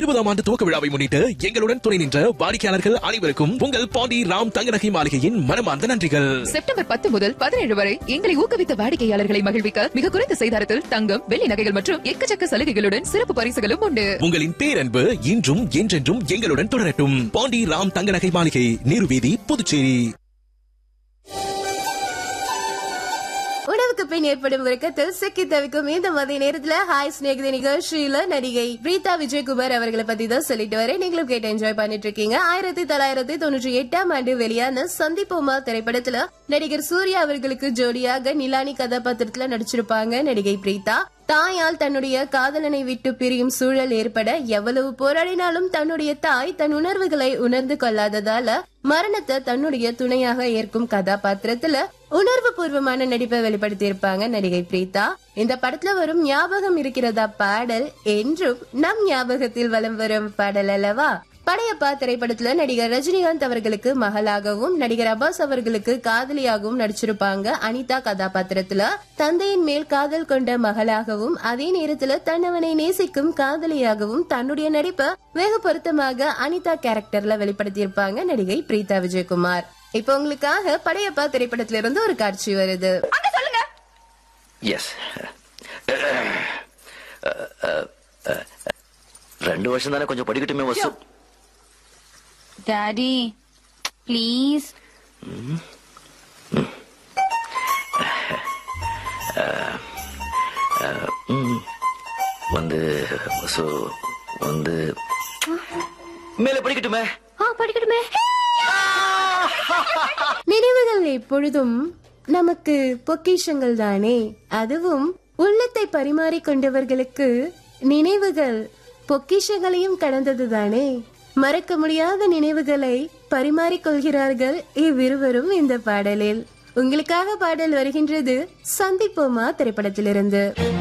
இருபதாம் ஆண்டு துவக்க விழாவை முன்னிட்டு எங்களுடன் துணை நின்ற வாடிக்கையாளர்கள் அனைவருக்கும் உங்கள் பாண்டி ராம் தங்கநகை மாளிகையின் மனமார்ந்த நன்றிகள் செப்டம்பர் பத்து முதல் பதினேழு வரை எங்களை ஊக்குவித்த வாடிக்கையாளர்களை மகிழ்விக்க மிக குறைந்த செய்தாரத்தில் தங்கம் வெள்ளி நகைகள் மற்றும் எக்கச்சக்க சலுகைகளுடன் சிறப்பு பரிசுகளும் உண்டு உங்களின் பேரன்பு இன்றும் என்றென்றும் எங்களுடன் தொடரட்டும் பாண்டி ராம் தங்கநகை மாளிகை நீருவீதி புதுச்சேரி உணவுக்கு பின் ஏற்படும் உறக்கத்தில் சிக்கி தவிக்கும் இந்த மதிய நேரத்துல ஹாய் ஸ்நேகித நிகழ்ச்சியில நடிகை பிரீதா விஜயகுமார் அவர்களை பத்தி தான் சொல்லிட்டு வரேன் நீங்களும் கேட்டு என்ஜாய் பண்ணிட்டு இருக்கீங்க ஆயிரத்தி தொள்ளாயிரத்தி தொண்ணூற்றி எட்டாம் ஆண்டு வெளியான சந்திப்போமா திரைப்படத்துல நடிகர் சூர்யா அவர்களுக்கு ஜோடியாக நிலானி கதாபாத்திரத்துல நடிச்சிருப்பாங்க நடிகை பிரீதா தாயால் தன்னுடைய காதலனை விட்டு பிரியும் சூழல் ஏற்பட எவ்வளவு போராடினாலும் தன்னுடைய தாய் தன் உணர்வுகளை உணர்ந்து கொள்ளாததால மரணத்தை தன்னுடைய துணையாக ஏற்கும் கதாபாத்திரத்துல உணர்வு பூர்வமான நடிப்பை வெளிப்படுத்தியிருப்பாங்க நடிகை பிரீதா இந்த படத்துல வரும் ஞாபகம் இருக்கிறதா பாடல் என்றும் நம் ஞாபகத்தில் வலம் வரும் பாடல் அல்லவா படையப்பா திரைப்படத்துல நடிகர் ரஜினிகாந்த் அவர்களுக்கு மகளாகவும் நடிகர் அப்பாஸ் அவர்களுக்கு காதலியாகவும் நடிச்சிருப்பாங்க அனிதா கதாபாத்திரத்துல தந்தையின் மேல் காதல் கொண்ட மகளாகவும் அதே நேரத்துல தன்னவனை நேசிக்கும் காதலியாகவும் தன்னுடைய நடிப்பை வெகு பொருத்தமாக அனிதா கேரக்டர்ல வெளிப்படுத்தியிருப்பாங்க நடிகை பிரீதா விஜயகுமார் இப்போ உங்களுக்காக படையப்பா திரைப்படத்துல இருந்து ஒரு காட்சி வருது எஸ் ரெண்டு வருஷம் தானே கொஞ்சம் படிக்கட்டுமே வசு டாடி ப்ளீஸ் வந்து வசு வந்து மேல படிக்கட்டுமே ஆ படிக்கட்டுமே நினைவுகள் எப்பொழுதும் நமக்கு பொக்கிஷங்கள் தானே அதுவும் உள்ளத்தை பரிமாறிக் கொண்டவர்களுக்கு நினைவுகள் பொக்கிஷங்களையும் கடந்தது தானே மறக்க முடியாத நினைவுகளை பரிமாறிக் கொள்கிறார்கள் இவ்விருவரும் இந்த பாடலில் உங்களுக்காக பாடல் வருகின்றது சந்திப்போமா திரைப்படத்திலிருந்து